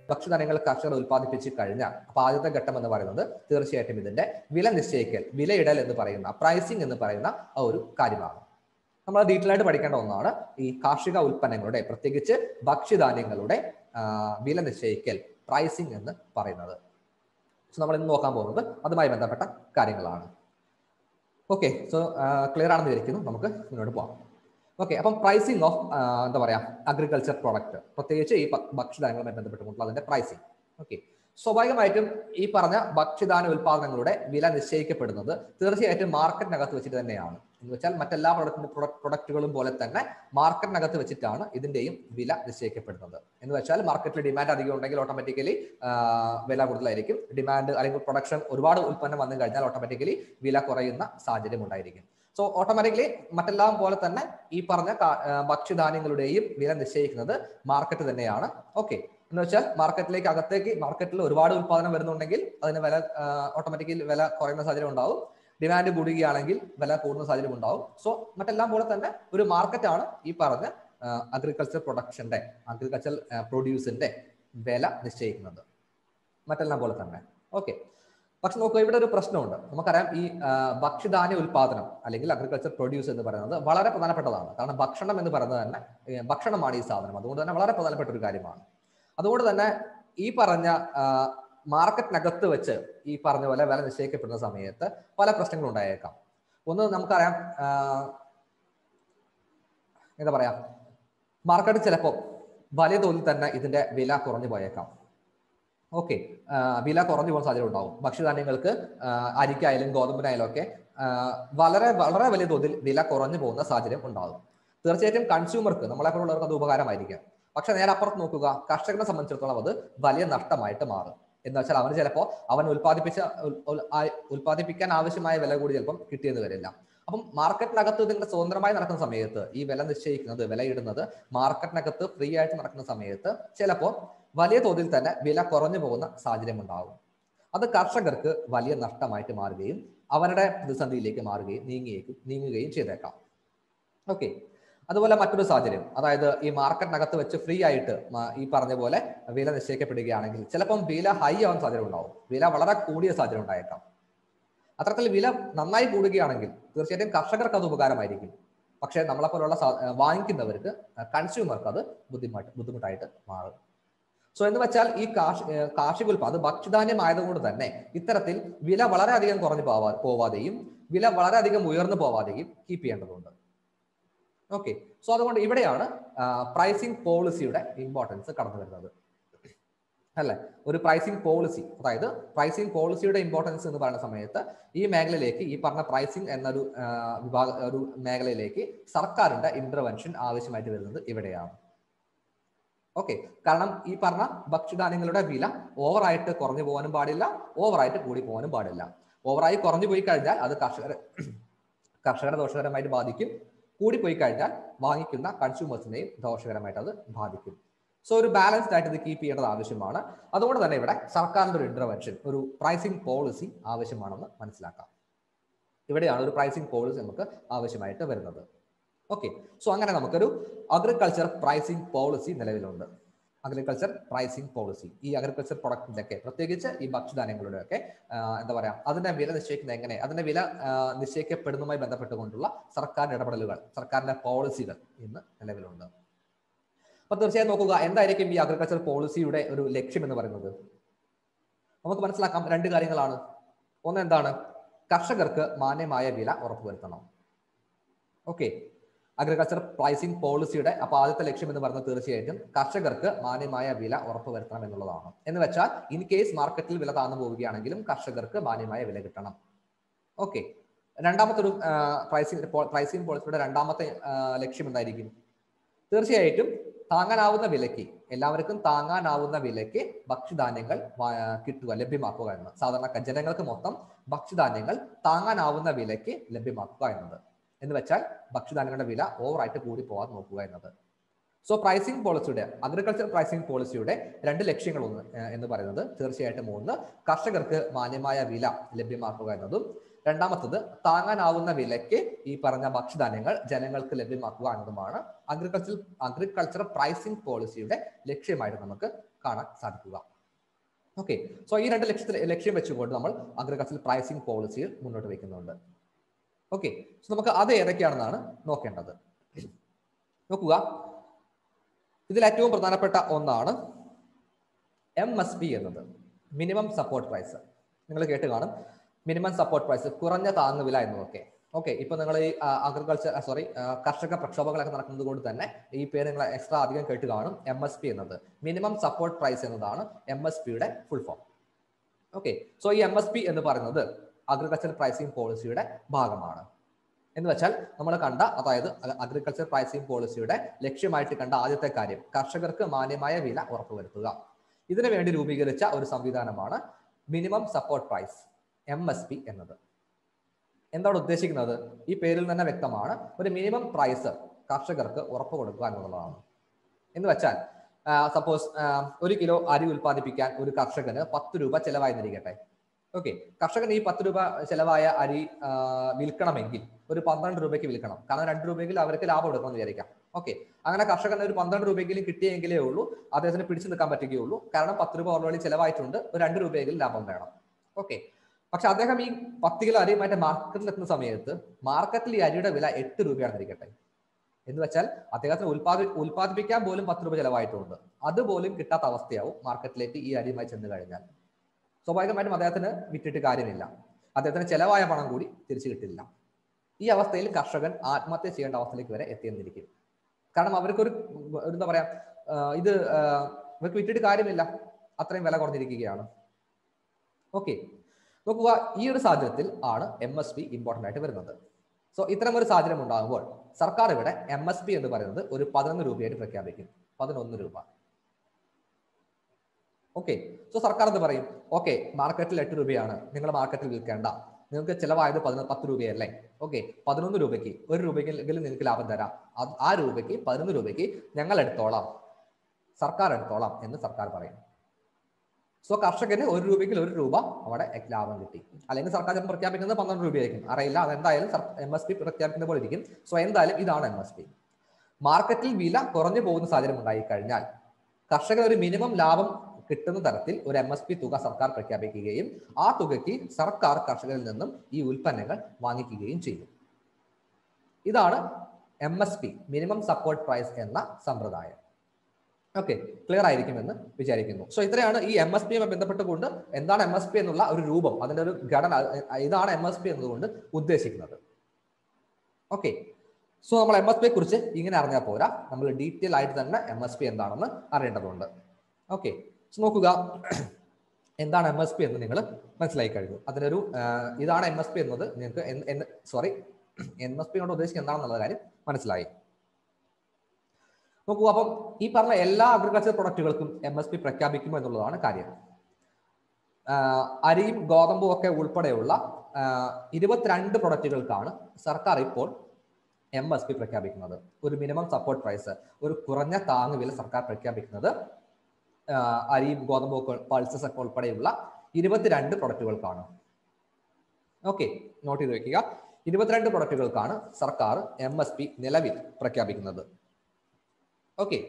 ഭക്ഷ്യധാന്യങ്ങൾ കർഷകർ ഉൽപ്പാദിപ്പിച്ച് കഴിഞ്ഞാൽ അപ്പൊ ആദ്യത്തെ ഘട്ടം എന്ന് പറയുന്നത് തീർച്ചയായിട്ടും ഇതിന്റെ വില നിശ്ചയിക്കൽ വിലയിടൽ എന്ന് പറയുന്ന പ്രൈസിംഗ് എന്ന് പറയുന്ന ആ ഒരു കാര്യമാണ് നമ്മൾ ഡീറ്റെയിൽ ആയിട്ട് പഠിക്കേണ്ട ഒന്നാണ് ഈ കാർഷിക ഉൽപ്പന്നങ്ങളുടെ പ്രത്യേകിച്ച് ഭക്ഷ്യധാന്യങ്ങളുടെ ആ, വില നിശ്ചയിക്കൽ പ്രൈസിംഗ് എന്ന് പറയുന്നത് സോ നമ്മൾ ഇന്ന് നോക്കാൻ പോകുന്നത് അതുമായി ബന്ധപ്പെട്ട കാര്യങ്ങളാണ് ഓക്കെ സോ ക്ലിയർ ആണെന്ന് വിചാരിക്കുന്നു നമുക്ക് മുന്നോട്ട് പോകാം ഓക്കെ അപ്പം പ്രൈസിംഗ് ഓഫ് എന്താ പറയാ അഗ്രികൾച്ചർ പ്രോഡക്റ്റ് പ്രത്യേകിച്ച് ഈ ഭ- ഭക്ഷ്യധാന്യങ്ങളുമായി ബന്ധപ്പെട്ടുകൊണ്ടുള്ള അതിന്റെ പ്രൈസിംഗ് ഓക്കെ സ്വാഭാവികമായിട്ടും ഈ പറഞ്ഞ ഭക്ഷ്യധാന്യ ഉൽപ്പാദനങ്ങളുടെ വില നിശ്ചയിക്കപ്പെടുന്നത് തീർച്ചയായിട്ടും മാർക്കറ്റിനകത്ത് വെച്ചിട്ട് തന്നെയാണ് എന്ന് വെച്ചാൽ മറ്റെല്ലാ പ്രൊഡക്റ്റിന്റെ പ്രൊഡക്റ്റുകളും പോലെ തന്നെ മാർക്കറ്റിനകത്ത് വെച്ചിട്ടാണ് ഇതിന്റെയും വില നിശ്ചയിക്കപ്പെടുന്നത് എന്ന് വെച്ചാൽ മാർക്കറ്റിൽ ഡിമാൻഡ് അധികം ഉണ്ടെങ്കിൽ ഓട്ടോമാറ്റിക്കലി വില കൂടുതലായിരിക്കും ഡിമാൻഡ് അല്ലെങ്കിൽ പ്രൊഡക്ഷൻ ഒരുപാട് ഉൽപ്പന്നം വന്നു കഴിഞ്ഞാൽ ഓട്ടോമാറ്റിക്കലി വില കുറയുന്ന സാഹചര്യം ഉണ്ടായിരിക്കും സോ ഓട്ടോമാറ്റിക്കലി മറ്റെല്ലാം പോലെ തന്നെ ഈ പറഞ്ഞ കാ- ആ, ഭക്ഷ്യധാന്യങ്ങളുടെയും വില നിശ്ചയിക്കുന്നത് മാർക്കറ്റ് തന്നെയാണ് ഓക്കെ എന്ന് വെച്ചാൽ മാർക്കറ്റിലേക്ക് അകത്തേക്ക് മാർക്കറ്റിൽ ഒരുപാട് ഉൽപ്പാദനം വരുന്നുണ്ടെങ്കിൽ അതിന് വില ഓട്ടോമാറ്റിക്കലി വില കുറയുന്ന സാഹചര്യം ഉണ്ടാവും ഡിമാൻഡ് കൂടുകയാണെങ്കിൽ വില കൂടുന്ന സാഹചര്യം ഉണ്ടാവും സോ മറ്റെല്ലാം പോലെ തന്നെ ഒരു മാർക്കറ്റാണ് ഈ പറഞ്ഞ അഗ്രികൾച്ചർ പ്രൊഡക്ഷന്റെ അഗ്രികൾച്ചർ പ്രൊഡ്യൂസിന്റെ വില നിശ്ചയിക്കുന്നത് മറ്റെല്ലാം പോലെ തന്നെ ഓക്കെ പക്ഷെ നോക്കുക ഇവിടെ ഒരു പ്രശ്നമുണ്ട് നമുക്കറിയാം ഈ ആ, ഭക്ഷ്യധാന്യ ഉൽപാദനം അല്ലെങ്കിൽ അഗ്രികൾച്ചർ പ്രൊഡ്യൂസ് എന്ന് പറയുന്നത് വളരെ പ്രധാനപ്പെട്ടതാണ് കാരണം ഭക്ഷണം എന്ന് പറയുന്നത് തന്നെ ഏ, ഭക്ഷണമാണ് ഈ സാധനം അതുകൊണ്ട് തന്നെ വളരെ പ്രധാനപ്പെട്ട ഒരു കാര്യമാണ് അതുകൊണ്ട് തന്നെ ഈ പറഞ്ഞ ആ, മാർക്കറ്റിനകത്ത് വെച്ച് ഈ പറഞ്ഞ പോലെ വില നിശ്ചയിക്കപ്പെടുന്ന സമയത്ത് പല പ്രശ്നങ്ങളും ഉണ്ടായേക്കാം ഒന്ന് നമുക്കറിയാം ആ, എന്താ പറയാ മാർക്കറ്റ് ചിലപ്പോൾ വലിയ തോതിൽ തന്നെ ഇതിന്റെ വില കുറഞ്ഞു പോയേക്കാം ഓക്കെ വില കുറഞ്ഞു പോകുന്ന സാധ്യത ഉണ്ടാവും ഭക്ഷ്യധാന്യങ്ങൾക്ക് ആ, അരിക്കായാലും ഗോതമ്പിനായാലും ഒക്കെ ആ, വളരെ വളരെ വലിയ തോതിൽ വില കുറഞ്ഞു പോകുന്ന സാഹചര്യം ഉണ്ടാകും തീർച്ചയായിട്ടും കൺസ്യൂമർക്ക് നമ്മളെപ്പോലുള്ളവർക്ക് അത് ഉപകാരമായിരിക്കും പക്ഷെ നേരെ അപ്പുറത്ത് നോക്കുക കർഷകനെ സംബന്ധിച്ചിടത്തോളം അത് വലിയ നഷ്ടമായിട്ട് മാറും എന്ന് വെച്ചാൽ അവന് ചിലപ്പോൾ അവൻ ഉൽപ്പാദിപ്പിച്ച ഉൽ- ഉൽ- ആ- ഉൽപ്പാദിപ്പിക്കാൻ ആവശ്യമായ വില കൂടി ചിലപ്പം കിട്ടിയെന്ന് വരില്ല അപ്പം മാർക്കറ്റിനകത്ത് ഇതിന്റെ സ്വതന്ത്രമായി നടക്കുന്ന സമയത്ത് ഈ വില നിശ്ചയിക്കുന്നത് വിലയിടുന്നത് മാർക്കറ്റിനകത്ത് ഫ്രീ ആയിട്ട് നടക്കുന്ന സമയത്ത് ചിലപ്പോൾ വലിയ തോതിൽ തന്നെ വില കുറഞ്ഞു പോകുന്ന സാഹചര്യം ഉണ്ടാകും അത് കർഷകർക്ക് വലിയ നഷ്ടമായിട്ട് മാറുകയും അവരുടെ പ്രതിസന്ധിയിലേക്ക് മാറുകയും നീങ്ങുകയും നീങ്ങുകയും ചെയ്തേക്കാം ഓക്കെ അതുപോലെ മറ്റൊരു സാഹചര്യം അതായത് ഈ മാർക്കറ്റിനകത്ത് വെച്ച് ഫ്രീ ആയിട്ട് മ- ഈ പറഞ്ഞ പോലെ വില നിശ്ചയിക്കപ്പെടുകയാണെങ്കിൽ ചിലപ്പം വില ഹൈ ആവാൻ സാധ്യത ഉണ്ടാവും വില വളരെ കൂടിയ സാഹചര്യം ഉണ്ടായേക്കാം അത്തരത്തിൽ വില നന്നായി കൂടുകയാണെങ്കിൽ തീർച്ചയായിട്ടും കർഷകർക്ക് അത് ഉപകാരമായിരിക്കും പക്ഷേ നമ്മളെപ്പോലുള്ള സാ- വാങ്ങിക്കുന്നവർക്ക് കൺസ്യൂമർക്ക് അത് ബുദ്ധിമുട്ട് ബുദ്ധിമുട്ടായിട്ട് മാറും സോ എന്ന് വെച്ചാൽ ഈ കാർഷി ഏർ കാർഷിക ഉൽപ്പാദനം അത് ഭക്ഷ്യധാന്യം ആയതുകൊണ്ട് തന്നെ ഇത്തരത്തിൽ വില വളരെയധികം കുറഞ്ഞു പോവാ പോവാതെയും വില വളരെയധികം ഉയർന്നു പോവാതെയും കീപ്പ് ചെയ്യേണ്ടതുണ്ട് ഓക്കെ സോ അതുകൊണ്ട് ഇവിടെയാണ് പ്രൈസിംഗ് പോളിസിയുടെ ഇമ്പോർട്ടൻസ് കടന്നു വരുന്നത് അല്ലെ ഒരു പ്രൈസിംഗ് പോളിസി അതായത് പ്രൈസിംഗ് പോളിസിയുടെ ഇമ്പോർട്ടൻസ് എന്ന് പറയുന്ന സമയത്ത് ഈ മേഖലയിലേക്ക് ഈ പറഞ്ഞ പ്രൈസിംഗ് എന്നൊരു ആ, വിഭാഗ ഒരു മേഖലയിലേക്ക് സർക്കാരിന്റെ ഇന്റർവെൻഷൻ ആവശ്യമായിട്ട് വരുന്നത് ഇവിടെയാണ് ഓക്കെ കാരണം ഈ പറഞ്ഞ ഭക്ഷ്യധാന്യങ്ങളുടെ വില ഓവറായിട്ട് കുറഞ്ഞു പോകാനും പാടില്ല ഓവറായിട്ട് കൂടി പോകാനും പാടില്ല ഓവറായി കുറഞ്ഞു പോയി കഴിഞ്ഞാൽ അത് കർഷകരെ കർഷകരെ ദോഷകരമായിട്ട് ബാധിക്കും കൂടിപ്പോയി കഴിഞ്ഞാൽ വാങ്ങിക്കുന്ന കൺസ്യൂമേഴ്സിനെയും ദോഷകരമായിട്ട് അത് ബാധിക്കും സോ ഒരു ബാലൻസ്ഡ് ആയിട്ട് ഇത് കീപ്പ് ചെയ്യേണ്ടത് ആവശ്യമാണ് അതുകൊണ്ട് തന്നെ ഇവിടെ സർക്കാരിന്റെ ഒരു ഇന്റർവെൻഷൻ ഒരു പ്രൈസിംഗ് പോളിസി ആവശ്യമാണെന്ന് മനസ്സിലാക്കാം ഇവിടെയാണ് ഒരു പ്രൈസിംഗ് പോളിസി നമുക്ക് ആവശ്യമായിട്ട് വരുന്നത് ഓക്കെ സോ അങ്ങനെ നമുക്കൊരു അഗ്രികൾച്ചർ പ്രൈസിംഗ് പോളിസി നിലവിലുണ്ട് അഗ്രികൾച്ചർ പ്രൈസിംഗ് പോളിസി ഈ അഗ്രികൾച്ചർ പ്രൊഡക്റ്റിന്റെ പ്രത്യേകിച്ച് ഈ ഭക്ഷ്യധാന്യങ്ങളുടെ ഒക്കെ എന്താ പറയാ അതിന്റെ വില നിശ്ചയിക്കുന്നത് എങ്ങനെ അതിന്റെ വില ആ, നിശ്ചയിക്കപ്പെടുന്നതുമായി ബന്ധപ്പെട്ടുകൊണ്ടുള്ള സർക്കാർ ഇടപെടലുകൾ സർക്കാരിന്റെ പോളിസികൾ ഇന്ന് നിലവിലുണ്ട് അപ്പൊ തീർച്ചയായും നോക്കുക എന്തായിരിക്കും ഈ അഗ്രികൾച്ചർ പോളിസിയുടെ ഒരു ലക്ഷ്യം എന്ന് പറയുന്നത് നമുക്ക് മനസ്സിലാക്കാം രണ്ട് കാര്യങ്ങളാണ് ഒന്ന് എന്താണ് കർഷകർക്ക് മാന്യമായ വില ഉറപ്പുവരുത്തണം ഓക്കെ അഗ്രികൾച്ചർ പ്രൈസിംഗ് പോളിസിയുടെ അപ്പൊ ആദ്യത്തെ ലക്ഷ്യം എന്ന് പറയുന്നത് തീർച്ചയായിട്ടും കർഷകർക്ക് മാന്യമായ വില ഉറപ്പുവരുത്തണം എന്നുള്ളതാണ് എന്ന് വെച്ചാൽ ഇൻ കേസ് മാർക്കറ്റിൽ വില താഴ്ന്നു പോവുകയാണെങ്കിലും കർഷകർക്ക് മാന്യമായ വില കിട്ടണം ഓക്കെ രണ്ടാമത്തെ ഒരു പ്രൈസിംഗ് പ്രൈസിംഗ് പോളിസിയുടെ രണ്ടാമത്തെ ആ, ലക്ഷ്യം എന്തായിരിക്കും തീർച്ചയായിട്ടും താങ്ങാനാവുന്ന വിലയ്ക്ക് എല്ലാവർക്കും താങ്ങാനാവുന്ന വിലയ്ക്ക് ഭക്ഷ്യധാന്യങ്ങൾ വാ- കിട്ടുക ലഭ്യമാക്കുക എന്ന് സാധാരണ ജനങ്ങൾക്ക് മൊത്തം ഭക്ഷ്യധാന്യങ്ങൾ താങ്ങാനാവുന്ന വിലയ്ക്ക് ലഭ്യമാക്കുക എന്നത് എന്ന് വെച്ചാൽ ഭക്ഷ്യധാന്യങ്ങളുടെ വില ഓവറായിട്ട് കൂടി പോകാൻ നോക്കുക എന്നത് സോ പ്രൈസിംഗ് പോളിസിയുടെ അഗ്രികൾച്ചർ പ്രൈസിംഗ് പോളിസിയുടെ രണ്ട് ലക്ഷ്യങ്ങൾ ഒന്ന് ഏഹ്, എന്ന് പറയുന്നത് തീർച്ചയായിട്ടും ഒന്ന് കർഷകർക്ക് മാന്യമായ വില ലഭ്യമാക്കുക എന്നതും രണ്ടാമത്തത് താങ്ങാനാവുന്ന വിലയ്ക്ക് ഈ പറഞ്ഞ ഭക്ഷ്യധാന്യങ്ങൾ ജനങ്ങൾക്ക് ലഭ്യമാക്കുക എന്നതുമാണ് അഗ്രികൾച്ചർ അഗ്രികൾച്ചർ പ്രൈസിംഗ് പോളിസിയുടെ ലക്ഷ്യമായിട്ട് നമുക്ക് കാണാൻ സാധിക്കുക ഓക്കെ സോ ഈ രണ്ട് ലക്ഷ്യത്തിൽ ലക്ഷ്യം വെച്ചുകൊണ്ട് നമ്മൾ അഗ്രികൾച്ചറൽ പ്രൈസിംഗ് പോളിസിയിൽ മുന്നോട്ട് വയ്ക്കുന്നുണ്ട് ഓക്കെ സോ നമുക്ക് അത് ഏതൊക്കെയാണെന്നാണ് നോക്കേണ്ടത് നോക്കുക ഇതിൽ ഏറ്റവും പ്രധാനപ്പെട്ട ഒന്നാണ് എം എസ് പി എന്നത് മിനിമം സപ്പോർട്ട് പ്രൈസ് നിങ്ങൾ കേട്ട് കാണും മിനിമം സപ്പോർട്ട് പ്രൈസ് കുറഞ്ഞ താങ്ങുവില എന്നതൊക്കെ ഓക്കെ ഇപ്പൊ നിങ്ങൾ ഈ അഗ്രികൾച്ചർ സോറി കർഷക പ്രക്ഷോഭങ്ങളൊക്കെ നടക്കുന്നത് കൊണ്ട് തന്നെ ഈ പേര് നിങ്ങൾ എക്സ്ട്രാ അധികം കേട്ട് കാണും എം എസ് പി എന്നത് മിനിമം സപ്പോർട്ട് പ്രൈസ് എന്നതാണ് എം എസ് പിയുടെ ഫുൾ ഫോം ഓക്കെ സോ ഈ എം എസ് പി എന്ന് പറയുന്നത് അഗ്രികൾച്ചർ പ്രൈസിംഗ് പോളിസിയുടെ ഭാഗമാണ് എന്ന് വെച്ചാൽ നമ്മൾ കണ്ട അതായത് അഗ്രികൾച്ചർ പ്രൈസിംഗ് പോളിസിയുടെ ലക്ഷ്യമായിട്ട് കണ്ട ആദ്യത്തെ കാര്യം കർഷകർക്ക് മാന്യമായ വില ഉറപ്പുവരുത്തുക ഇതിനു വേണ്ടി രൂപീകരിച്ച ഒരു സംവിധാനമാണ് minimum support price M S P എന്നത് എന്താണ് ഉദ്ദേശിക്കുന്നത് ഈ പേരിൽ തന്നെ വ്യക്തമാണ് ഒരു മിനിമം പ്രൈസ് കർഷകർക്ക് ഉറപ്പ് കൊടുക്കുക എന്നുള്ളതാണ് എന്ന് വെച്ചാൽ സപ്പോസ് ഒരു കിലോ അരി ഉൽപ്പാദിപ്പിക്കാൻ ഒരു കർഷകന് പത്ത് രൂപ ചെലവായിരിക്കട്ടെ ഓക്കെ കർഷകൻ ഈ പത്ത് രൂപ ചെലവായ അരി ആ, വിൽക്കണമെങ്കിൽ ഒരു പന്ത്രണ്ട് രൂപയ്ക്ക് വിൽക്കണം കാരണം രണ്ട് രൂപയെങ്കിലും അവർക്ക് ലാഭം എടുക്കണം എന്ന് വിചാരിക്കാം ഓക്കെ അങ്ങനെ കർഷകന് ഒരു പന്ത്രണ്ട് രൂപയെങ്കിലും കിട്ടിയെങ്കിലേ ഉള്ളൂ അദ്ദേഹത്തിന് പിടിച്ചു നിൽക്കാൻ പറ്റുകയുള്ളൂ കാരണം പത്ത് രൂപ ഓൾറെഡി ചെലവായിട്ടുണ്ട് ഒരു രണ്ട് രൂപയെങ്കിലും ലാഭം വേണം ഓക്കെ പക്ഷെ അദ്ദേഹം ഈ പത്ത് കിലോ അരിയുമായിട്ട് മാർക്കറ്റിൽ എത്തുന്ന സമയത്ത് മാർക്കറ്റിൽ ഈ അരിയുടെ വില എട്ട് രൂപയാണെന്നിരിക്കട്ടെ എന്ന് വെച്ചാൽ അദ്ദേഹത്തിന് ഉൽപാദി ഉൽപ്പാദിപ്പിക്കാൻ പോലും പത്ത് രൂപ ചെലവായിട്ടുണ്ട് അതുപോലും കിട്ടാത്ത അവസ്ഥയാവും മാർക്കറ്റിലേക്ക് ഈ അരിയുമായി ചെന്ന് കഴിഞ്ഞാൽ സ്വാഭാവികമായിട്ടും അദ്ദേഹത്തിന് വിറ്റിട്ട് കാര്യമില്ല അദ്ദേഹത്തിന് ചെലവായ പണം കൂടി തിരിച്ചു കിട്ടില്ല ഈ അവസ്ഥയിൽ കർഷകൻ ആത്മഹത്യ ചെയ്യേണ്ട അവസ്ഥയിലേക്ക് വരെ എത്തിയെന്നിരിക്കും കാരണം അവർക്കൊരു ഒരു എന്താ പറയാ ആ, ഇത് ആ, ഇവർക്ക് വിറ്റിട്ട് കാര്യമില്ല അത്രയും വില കുറഞ്ഞിരിക്കുകയാണ് ഓക്കെ നോക്കുക ഈ ഒരു സാഹചര്യത്തിൽ ആണ് എം എസ് പി ഇമ്പോർട്ടൻ്റ് ആയിട്ട് വരുന്നത് സോ ഇത്തരം ഒരു സാഹചര്യം ഉണ്ടാകുമ്പോൾ സർക്കാർ ഇവിടെ എം എസ് പി എന്ന് പറയുന്നത് ഒരു പതിനൊന്ന് രൂപയായിട്ട് പ്രഖ്യാപിക്കും പതിനൊന്ന് രൂപ ഓക്കെ സോ സർക്കാർ എന്ത് പറയും ഓക്കെ മാർക്കറ്റിൽ എട്ട് രൂപയാണ് നിങ്ങൾ മാർക്കറ്റിൽ വിൽക്കേണ്ട നിങ്ങൾക്ക് ചിലവായത് പതിന പത്ത് രൂപയല്ലേ ഓക്കെ പതിനൊന്ന് രൂപയ്ക്ക് ഒരു രൂപയ്ക്കെങ്കിലും നിങ്ങൾക്ക് ലാഭം തരാം അത് ആ രൂപയ്ക്ക് പതിനൊന്ന് രൂപയ്ക്ക് ഞങ്ങൾ എടുത്തോളാം സർക്കാർ എടുത്തോളാം എന്ന് സർക്കാർ പറയും സോ കർഷകന് ഒരു രൂപയ്ക്ക് ഒരു രൂപ അവിടെ ലാഭം കിട്ടി അല്ലെങ്കിൽ സർക്കാർ ചിലപ്പോൾ പ്രഖ്യാപിക്കുന്നത് പന്ത്രണ്ട് രൂപയായിരിക്കും അറിയില്ല അതെന്തായാലും എം എസ് പി പ്രഖ്യാപിക്കുന്ന പോലെ ഇരിക്കും സോ എന്തായാലും ഇതാണ് എം എസ് പി മാർക്കറ്റിൽ വില കുറഞ്ഞു പോകുന്ന സാഹചര്യം ഉണ്ടായി കഴിഞ്ഞാൽ കർഷകർ ഒരു മിനിമം ലാഭം കിട്ടുന്ന തരത്തിൽ ഒരു എം എസ് പി തുക സർക്കാർ പ്രഖ്യാപിക്കുകയും ആ തുകയ്ക്ക് സർക്കാർ കർഷകരിൽ നിന്നും ഈ ഉൽപ്പന്നങ്ങൾ വാങ്ങിക്കുകയും ചെയ്യും ഇതാണ് M S P minimum support price എന്ന സമ്പ്രദായം ഓക്കെ ക്ലിയർ ആയിരിക്കുമെന്ന് വിചാരിക്കുന്നു സോ ഇത്രയാണ് ഈ എം എസ് പിയുമായി ബന്ധപ്പെട്ടുകൊണ്ട് എന്താണ് എം എസ് പി എന്നുള്ള ഒരു രൂപം അതിന്റെ ഒരു ഘടന അഹ് ഇതാണ് എം എസ് പി എന്നതുകൊണ്ട് ഉദ്ദേശിക്കുന്നത് ഓക്കെ സോ നമ്മൾ എം എസ് പിയെ കുറിച്ച് ഇങ്ങനെ അറിഞ്ഞാൽ പോരാ നമ്മൾ ഡീറ്റെയിൽ ആയിട്ട് തന്നെ എം എസ് പി എന്താണെന്ന് അറിയേണ്ടതുണ്ട് ഓക്കെ സോ നോക്കുക എന്താണ് എം എസ് പി എന്ന് നിങ്ങൾ മനസ്സിലാക്കി കഴിഞ്ഞു അതിനൊരു ആ, ഇതാണ് എം എസ് പി എന്നത് നിങ്ങൾക്ക് സോറി എം എസ് പി കൊണ്ട് ഉദ്ദേശിക്കുന്നത് എന്താണെന്നുള്ള കാര്യം മനസ്സിലായി നോക്കൂ അപ്പം ഈ പറഞ്ഞ എല്ലാ അഗ്രികൾച്ചർ പ്രൊഡക്റ്റുകൾക്കും എം എസ് പി പ്രഖ്യാപിക്കുമോ എന്നുള്ളതാണ് കാര്യം ആ, അരിയും ഗോതമ്പും ഒക്കെ ഉൾപ്പെടെയുള്ള ആ, ഇരുപത്തിരണ്ട് പ്രൊഡക്റ്റുകൾക്കാണ് സർക്കാർ ഇപ്പോൾ എം എസ് പി പ്രഖ്യാപിക്കുന്നത് ഒരു മിനിമം സപ്പോർട്ട് പ്രൈസ് ഒരു കുറഞ്ഞ താങ്ങുവില സർക്കാർ പ്രഖ്യാപിക്കുന്നത് ആ, അരിയും ഗോതമ്പും ഒക്കെ പൾസസ് ഒക്കെ ഉൾപ്പെടെയുള്ള ഇരുപത്തിരണ്ട് പ്രൊഡക്റ്റുകൾക്കാണ് ഓക്കെ നോട്ട് ചെയ്ത് വെക്കുക ഇരുപത്തിരണ്ട് പ്രൊഡക്റ്റുകൾക്കാണ് സർക്കാർ എം എസ് പി നിലവിൽ പ്രഖ്യാപിക്കുന്നത് ഓക്കെ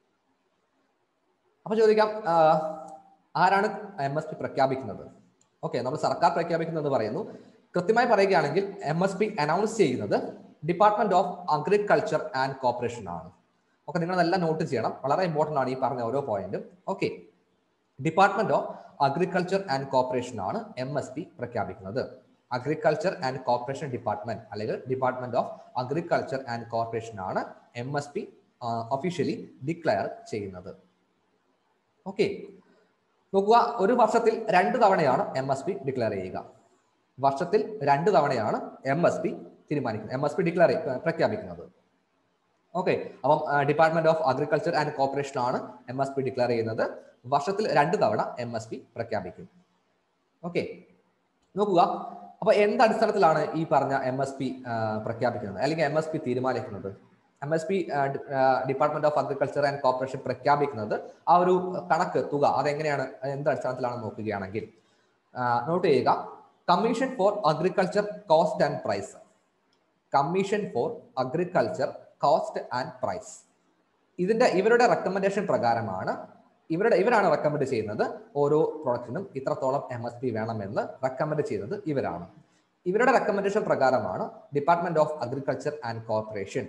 അപ്പൊ ചോദിക്കാം ആ, ആരാണ് എം എസ് പി പ്രഖ്യാപിക്കുന്നത് ഓക്കെ നമ്മൾ സർക്കാർ പ്രഖ്യാപിക്കുന്നത് പറയുന്നു കൃത്യമായി പറയുകയാണെങ്കിൽ എം എസ് പി അനൗൺസ് ചെയ്യുന്നത് department of agriculture and cooperation ആണ് ഓക്കെ നിങ്ങൾ അതെല്ലാം നോട്ട് ചെയ്യണം വളരെ ഇമ്പോർട്ടൻ്റ് ആണ് ഈ പറഞ്ഞ ഓരോ പോയിന്റും okay department of agriculture and cooperation ആണ് എം എസ് പി പ്രഖ്യാപിക്കുന്നത് അഗ്രികൾച്ചർ ആൻഡ് കോപ്പറേഷൻ ഡിപ്പാർട്ട്മെന്റ് അല്ലെങ്കിൽ department of agriculture and cooperation ആണ് M S P officially declare ചെയ്യുന്നത് ഓക്കെ നോക്കുക ഒരു വർഷത്തിൽ രണ്ട് തവണയാണ് എം എസ് പി ഡിക്ലെയർ ചെയ്യുക വർഷത്തിൽ രണ്ട് തവണയാണ് എം എസ് പി തീരുമാനിക്കുന്നത് എം എസ് പി ഡിക്ലെയർ പ്രഖ്യാപിക്കുന്നത് ഓക്കെ അപ്പം department of agriculture and cooperation ആണ് എം എസ് പി ഡിക്ലെയർ ചെയ്യുന്നത് വർഷത്തിൽ രണ്ട് തവണ എം എസ് പി പ്രഖ്യാപിക്കും ഓക്കെ നോക്കുക അപ്പൊ എന്ത് അടിസ്ഥാനത്തിലാണ് ഈ പറഞ്ഞ എം എസ് പി പ്രഖ്യാപിക്കുന്നത് അല്ലെങ്കിൽ എം എസ് പി തീരുമാനിക്കുന്നത് M S P department of agriculture and cooperation പ്രഖ്യാപിക്കുന്നത് ആ ഒരു കണക്ക് തുക അതെങ്ങനെയാണ് എന്ത് അടിസ്ഥാനത്തിലാണ് നോക്കുകയാണെങ്കിൽ നോട്ട് ചെയ്യുക commission for agriculture cost and price commission for agriculture cost and price ഇതിന്റെ ഇവരുടെ റെക്കമെൻഡേഷൻ പ്രകാരമാണ് ഇവരുടെ ഇവരാണ് റെക്കമെൻഡ് ചെയ്യുന്നത് ഓരോ പ്രൊഡക്റ്റിനും ഇത്രത്തോളം എം എസ് പി വേണമെന്ന് റെക്കമെൻഡ് ചെയ്യുന്നത് ഇവരാണ് ഇവരുടെ റെക്കമെൻഡേഷൻ പ്രകാരമാണ് department of agriculture and corporation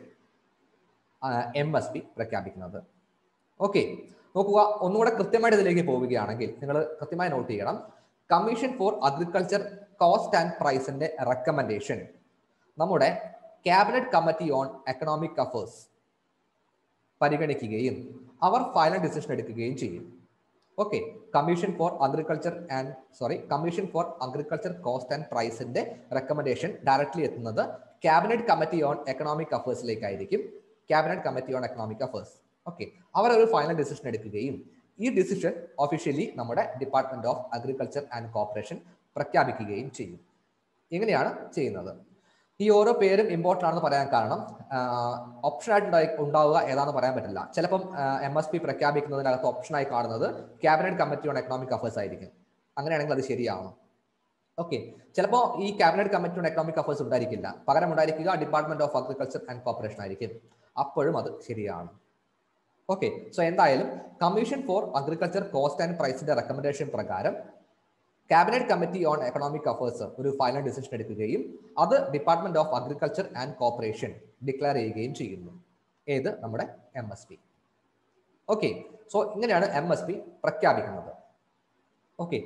M S P പ്രഖ്യാപിക്കുന്നത് ഓക്കെ നോക്കുക ഒന്നുകൂടെ കൃത്യമായിട്ട് ഇതിലേക്ക് പോവുകയാണെങ്കിൽ നിങ്ങൾ കൃത്യമായി നോട്ട് ചെയ്യണം commission for agriculture cost and പ്രൈസിന്റെ റെക്കമെൻഡേഷൻ നമ്മുടെ cabinet committee on economic affairs പരിഗണിക്കുകയും അവർ ഫൈനൽ ഡിസിഷൻ എടുക്കുകയും ചെയ്യും okay commission for agriculture and sorry commission for agriculture cost and പ്രൈസിന്റെ റെക്കമെൻഡേഷൻ ഡയറക്ട്ലി എത്തുന്നത് ക്യാബിനറ്റ് കമ്മിറ്റി ഓൺ എക്കണോമിക് അഫേഴ്സിലേക്കായിരിക്കും cabinet committee on economic affairs okay അവർ ഒരു ഫൈനൽ ഡിസിഷൻ എടുക്കുകയും ഈ ഡിസിഷൻ ഒഫീഷ്യലി നമ്മുടെ department of agriculture and corporation പ്രഖ്യാപിക്കുകയും ചെയ്യും ഇങ്ങനെയാണ് ചെയ്യുന്നത് ഈ ഓരോ പേരും ഇമ്പോർട്ടൻ്റ് ആണെന്ന് പറയാൻ കാരണം ഓപ്ഷൻ ആയിട്ട് ഉണ്ടായി- ഉണ്ടാവുക ഏതാണെന്ന് പറയാൻ പറ്റില്ല ചിലപ്പം എം എസ് പി പ്രഖ്യാപിക്കുന്നതിനകത്ത് ഓപ്ഷനായി കാണുന്നത് cabinet committee on economic affairs ആയിരിക്കും അങ്ങനെയാണെങ്കിൽ അത് ശരിയാവണം ഓക്കെ ചിലപ്പോൾ ഈ cabinet committee on economic affairs ഉണ്ടായിരിക്കില്ല പകരം ഉണ്ടായിരിക്കുക department of agriculture and corporation ആയിരിക്കും അപ്പോഴും അത് ശരിയാണ് ഓക്കെ സോ എന്തായാലും commission for agriculture cost and പ്രൈസിന്റെ റെക്കമെൻഡേഷൻ പ്രകാരം cabinet committee on economic affairs ഒരു ഫൈനൽ ഡിസിഷൻ എടുക്കുകയും അത് department of agriculture and corporation declare ചെയ്യുകയും ചെയ്യുന്നു ഏത് നമ്മുടെ M S P okay so ഇങ്ങനെയാണ് എം എസ് പി പ്രഖ്യാപിക്കുന്നത് ഓക്കെ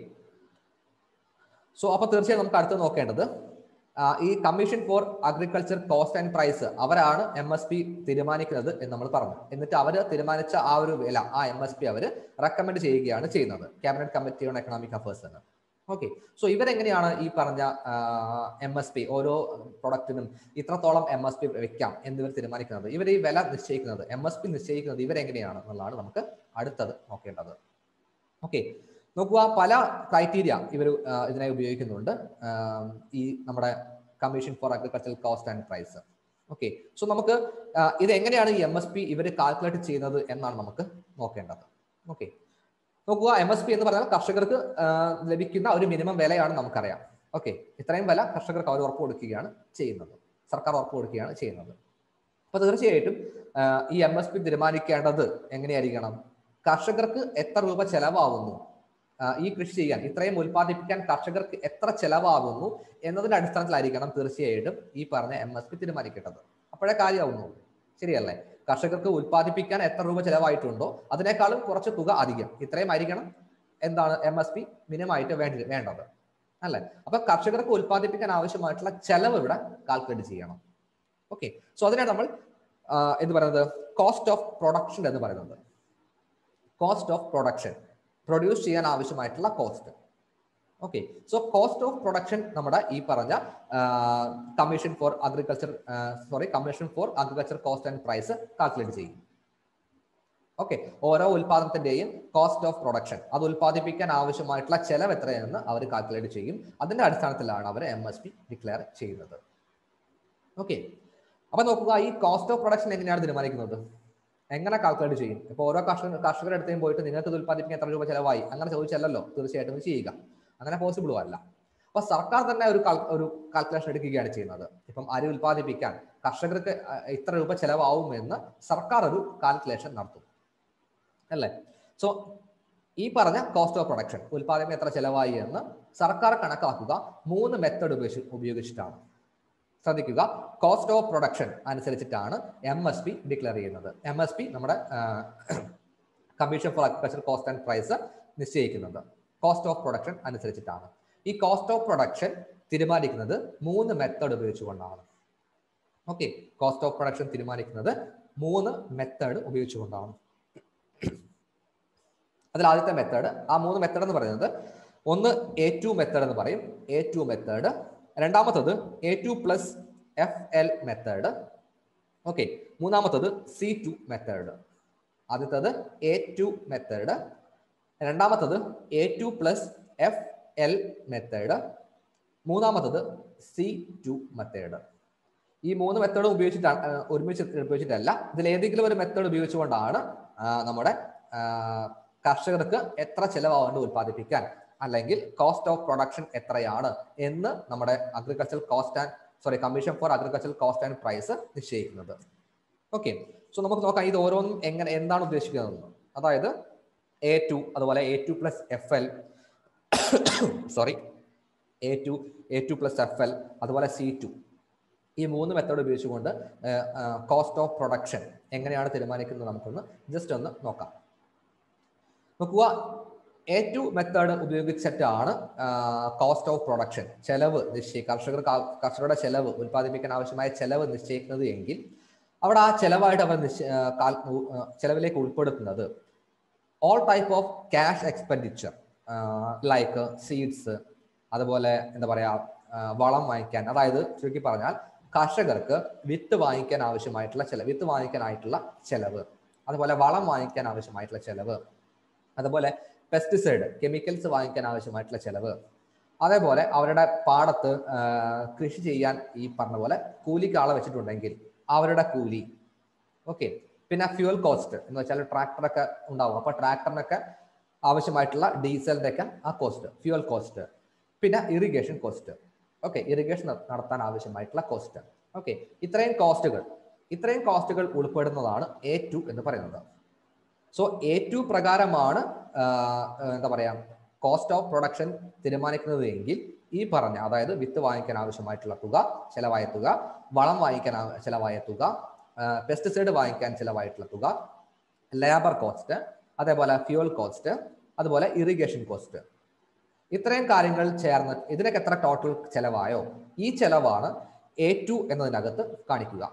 സോ അപ്പൊ തീർച്ചയായും നമുക്ക് അടുത്ത് നോക്കേണ്ടത് ആ, ഈ commission for agriculture cost and price അവരാണ് എം എസ് പി തീരുമാനിക്കുന്നത് എന്ന് നമ്മൾ പറഞ്ഞു എന്നിട്ട് അവർ തീരുമാനിച്ച ആ ഒരു വില ആ എം എസ് പി അവർ റെക്കമെൻഡ് ചെയ്യുകയാണ് ചെയ്യുന്നത് cabinet committee on economic affairs എന്ന് ഓക്കെ സോ ഇവരെങ്ങനെയാണ് ഈ പറഞ്ഞ എം എസ് പി ഓരോ പ്രൊഡക്റ്റിനും ഇത്രത്തോളം എം എസ് പി വെക്കാം എന്നിവർ തീരുമാനിക്കുന്നത് ഇവർ ഈ വില നിശ്ചയിക്കുന്നത് എം എസ് പി നിശ്ചയിക്കുന്നത് ഇവരെങ്ങനെയാണ് എന്നുള്ളതാണ് നമുക്ക് അടുത്തത് നോക്കേണ്ടത് ഓക്കെ നോക്കുക പല ക്രൈറ്റീരിയ ഇവർ ഇതിനായി ഉപയോഗിക്കുന്നുണ്ട് ആം, ഈ നമ്മുടെ commission for agricultural cost and price okay so നമുക്ക് ആ, ഇത് എങ്ങനെയാണ് ഈ എം എസ് പി ഇവർ കാൽക്കുലേറ്റ് ചെയ്യുന്നത് എന്നാണ് നമുക്ക് നോക്കേണ്ടത് ഓക്കെ നോക്കുക എം എസ് പി എന്ന് പറഞ്ഞാൽ കർഷകർക്ക് ആ, ലഭിക്കുന്ന ഒരു മിനിമം വിലയാണ് നമുക്കറിയാം ഓക്കെ ഇത്രയും വില കർഷകർക്ക് അവർ ഉറപ്പ് കൊടുക്കുകയാണ് ചെയ്യുന്നത് സർക്കാർ ഉറപ്പ് കൊടുക്കുകയാണ് ചെയ്യുന്നത് അപ്പൊ തീർച്ചയായിട്ടും ആ, ഈ എം എസ് പി തീരുമാനിക്കേണ്ടത് എങ്ങനെയായിരിക്കണം കർഷകർക്ക് എത്ര രൂപ ചെലവാകുന്നു ആ, ഈ കൃഷി ചെയ്യാൻ ഇത്രയും ഉൽപ്പാദിപ്പിക്കാൻ കർഷകർക്ക് എത്ര ചെലവാകുന്നു എന്നതിന്റെ അടിസ്ഥാനത്തിലായിരിക്കണം തീർച്ചയായിട്ടും ഈ പറഞ്ഞ എം എസ് പി തീരുമാനിക്കേണ്ടത് അപ്പോഴേ കാര്യമാവുന്നു ശരിയല്ലേ കർഷകർക്ക് ഉൽപ്പാദിപ്പിക്കാൻ എത്ര രൂപ ചെലവായിട്ടുണ്ടോ അതിനേക്കാളും കുറച്ച് തുക അധികം ഇത്രയും ആയിരിക്കണം എന്താണ് എം എസ് പി മിനിമമായിട്ട് വേണ്ടി വേണ്ടത് അല്ലേ അപ്പൊ കർഷകർക്ക് ഉൽപ്പാദിപ്പിക്കാൻ ആവശ്യമായിട്ടുള്ള ചെലവ് ഇവിടെ കാൽക്കുലേറ്റ് ചെയ്യണം ഓക്കെ സോ അതിനാണ് നമ്മൾ ആ, എന്ത് പറയുന്നത് കോസ്റ്റ് ഓഫ് പ്രൊഡക്ഷൻ എന്ന് പറയുന്നത് കോസ്റ്റ് ഓഫ് പ്രൊഡക്ഷൻ പ്രൊഡ്യൂസ് ചെയ്യാൻ ആവശ്യമായിട്ടുള്ള cost okay so cost of production നമ്മുടെ ഈ പറഞ്ഞ commission for agriculture sorry commission for agriculture cost and price calculate ചെയ്യും ഓക്കെ ഓരോ ഉൽപാദനത്തിന്റെയും കോസ്റ്റ് ഓഫ് പ്രൊഡക്ഷൻ അത് ഉൽപ്പാദിപ്പിക്കാൻ ആവശ്യമായിട്ടുള്ള ചെലവ് എത്രയെന്ന് അവർ കാൽക്കുലേറ്റ് ചെയ്യും അതിന്റെ അടിസ്ഥാനത്തിലാണ് അവർ എം എസ് പി ഡിക്ലെയർ ചെയ്യുന്നത് ഓക്കെ അപ്പൊ നോക്കുക ഈ കോസ്റ്റ് ഓഫ് പ്രൊഡക്ഷൻ എങ്ങനെയാണ് തീരുമാനിക്കുന്നത് എങ്ങനെ കാൽക്കുലേറ്റ് ചെയ്യും ഇപ്പൊ ഓരോ കർഷക കർഷകരുടെ അടുത്തേയും പോയിട്ട് നിങ്ങൾക്ക് ഇത് ഉൽപ്പാദിപ്പിക്കാൻ എത്ര രൂപ ചെലവായി അങ്ങനെ ചോദിച്ചല്ലോ തീർച്ചയായിട്ടും ഇത് ചെയ്യുക അങ്ങനെ പോസിബിളും അല്ല അപ്പൊ സർക്കാർ തന്നെ ഒരു കാൽ- ഒരു കാൽക്കുലേഷൻ എടുക്കുകയാണ് ചെയ്യുന്നത് ഇപ്പം അരി ഉൽപ്പാദിപ്പിക്കാൻ കർഷകർക്ക് അഹ്, ഇത്ര രൂപ ചെലവാകുമെന്ന് സർക്കാർ ഒരു കാൽക്കുലേഷൻ നടത്തും അല്ലേ സോ ഈ പറഞ്ഞ കോസ്റ്റ് ഓഫ് പ്രൊഡക്ഷൻ ഉൽപ്പാദനം എത്ര ചെലവായി എന്ന് സർക്കാർ കണക്കാക്കുക മൂന്ന് മെത്തഡ് ഉപയോഗിച്ച് ഉപയോഗിച്ചിട്ടാണ് ശ്രദ്ധിക്കുക കോസ്റ്റ് ഓഫ് പ്രൊഡക്ഷൻ അനുസരിച്ചിട്ടാണ് എം എസ് പി ഡിക്ലെയർ ചെയ്യുന്നത് എം എസ് പി നമ്മുടെ commission for agriculture cost and price നിശ്ചയിക്കുന്നത് കോസ്റ്റ് ഓഫ് പ്രൊഡക്ഷൻ അനുസരിച്ചിട്ടാണ് ഈ കോസ്റ്റ് ഓഫ് പ്രൊഡക്ഷൻ തീരുമാനിക്കുന്നത് മൂന്ന് മെത്തേഡ് ഉപയോഗിച്ചുകൊണ്ടാണ് ഓക്കെ കോസ്റ്റ് ഓഫ് പ്രൊഡക്ഷൻ തീരുമാനിക്കുന്നത് മൂന്ന് മെത്തേഡ് ഉപയോഗിച്ചുകൊണ്ടാണ് അതിൽ ആദ്യത്തെ മെത്തേഡ് ആ മൂന്ന് മെത്തേഡ് എന്ന് പറയുന്നത് ഒന്ന് എ ടു മെത്തേഡ് എന്ന് പറയും എ ടു മെത്തേഡ് രണ്ടാമത്തത് A two plus F L method okay മൂന്നാമത്തത് സി ടു മെത്തേഡ് ആദ്യത്തത് എ ടു മെത്തേഡ് രണ്ടാമത്തത് A two plus F L method മൂന്നാമത്തത് സി ടു മെത്തേഡ് ഈ മൂന്ന് മെത്തേഡും ഉപയോഗിച്ചിട്ടാണ് ആ, ഒരുമിച്ച് ഉപയോഗിച്ചിട്ടല്ല ഇതിൽ ഏതെങ്കിലും ഒരു മെത്തേഡ് ഉപയോഗിച്ചുകൊണ്ടാണ് ആ, നമ്മുടെ ആ, കർഷകർക്ക് എത്ര ചെലവാകുന്നുണ്ട് ഉൽപ്പാദിപ്പിക്കാൻ അല്ലെങ്കിൽ കോസ്റ്റ് ഓഫ് പ്രൊഡക്ഷൻ എത്രയാണ് എന്ന് നമ്മുടെ agriculture cost and sorry commission for agriculture cost and price നിശ്ചയിക്കുന്നത് ഓക്കെ സോ നമുക്ക് നോക്കാം ഇത് ഓരോന്നും എങ്ങനെ എന്താണ് ഉദ്ദേശിക്കുന്നത് അതായത് എ ടു അതുപോലെ A two plus F L sorry A two A two plus F L അതുപോലെ സി ടു ഈ മൂന്ന് മെത്തേഡ് ഉപയോഗിച്ചുകൊണ്ട് കോസ്റ്റ് ഓഫ് പ്രൊഡക്ഷൻ എങ്ങനെയാണ് തീരുമാനിക്കുന്നത് നമുക്കൊന്ന് ജസ്റ്റ് ഒന്ന് നോക്കാം നോക്കുക എ ടു മെത്തേഡ് ഉപയോഗിച്ചിട്ടാണ് കോസ്റ്റ് ഓഫ് പ്രൊഡക്ഷൻ ചെലവ് നിശ്ചയി കർഷകർ കർഷകരുടെ ചെലവ് ഉൽപ്പാദിപ്പിക്കാൻ ആവശ്യമായ ചെലവ് നിശ്ചയിക്കുന്നത് എങ്കിൽ അവിടെ ആ ചെലവായിട്ട് അവർ നിശ്ച ചെലവിലേക്ക് ഉൾപ്പെടുത്തുന്നത് all type of cash expenditure like seeds അതുപോലെ എന്താ പറയാ വളം വാങ്ങിക്കാൻ അതായത് ചുരുക്കി പറഞ്ഞാൽ കർഷകർക്ക് വിത്ത് വാങ്ങിക്കാൻ ആവശ്യമായിട്ടുള്ള ചെലവ് വിത്ത് വാങ്ങിക്കാനായിട്ടുള്ള ചെലവ് അതുപോലെ വളം വാങ്ങിക്കാൻ ആവശ്യമായിട്ടുള്ള ചെലവ് അതുപോലെ പെസ്റ്റിസൈഡ് കെമിക്കൽസ് വാങ്ങിക്കാൻ ആവശ്യമായിട്ടുള്ള ചെലവ് അതേപോലെ അവരുടെ പാടത്ത് കൃഷി ചെയ്യാൻ ഈ പറഞ്ഞ പോലെ കൂലിക്ക് ആളെ വെച്ചിട്ടുണ്ടെങ്കിൽ അവരുടെ കൂലി ഓക്കെ പിന്നെ ഫ്യൂൽ കോസ്റ്റ് എന്ന് വെച്ചാൽ ട്രാക്ടറൊക്കെ ഉണ്ടാവും അപ്പൊ ട്രാക്ടറിനൊക്കെ ആവശ്യമായിട്ടുള്ള ഡീസലിന്റെ ഒക്കെ ആ കോസ്റ്റ് ഫ്യൂൽ കോസ്റ്റ് പിന്നെ ഇറിഗേഷൻ കോസ്റ്റ് ഓക്കെ ഇറിഗേഷൻ നടത്താൻ ആവശ്യമായിട്ടുള്ള കോസ്റ്റ് ഓക്കെ ഇത്രയും കോസ്റ്റുകൾ ഇത്രയും കോസ്റ്റുകൾ ഉൾപ്പെടുന്നതാണ് എ ടു എന്ന് പറയുന്നത് സോ എ ടു പ്രകാരമാണ് എന്താ പറയാ കോസ്റ്റ് ഓഫ് പ്രൊഡക്ഷൻ തീരുമാനിക്കുന്നത് എങ്കിൽ ഈ പറഞ്ഞ അതായത് വിത്ത് വാങ്ങിക്കാൻ ആവശ്യമായിട്ടുള്ള തുക ചെലവായ തുക വളം വാങ്ങിക്കാൻ ചെലവായ തുക പെസ്റ്റിസൈഡ് വാങ്ങിക്കാൻ ചിലവായിട്ടുള്ള തുക ലേബർ കോസ്റ്റ് അതേപോലെ ഫ്യൂൽ കോസ്റ്റ് അതുപോലെ ഇറിഗേഷൻ കോസ്റ്റ് ഇത്രയും കാര്യങ്ങൾ ചേർന്ന് ഇതിനൊക്കെ എത്ര ടോട്ടൽ ചെലവായോ ഈ ചെലവാണ് എ ടു എന്നതിനകത്ത് കാണിക്കുക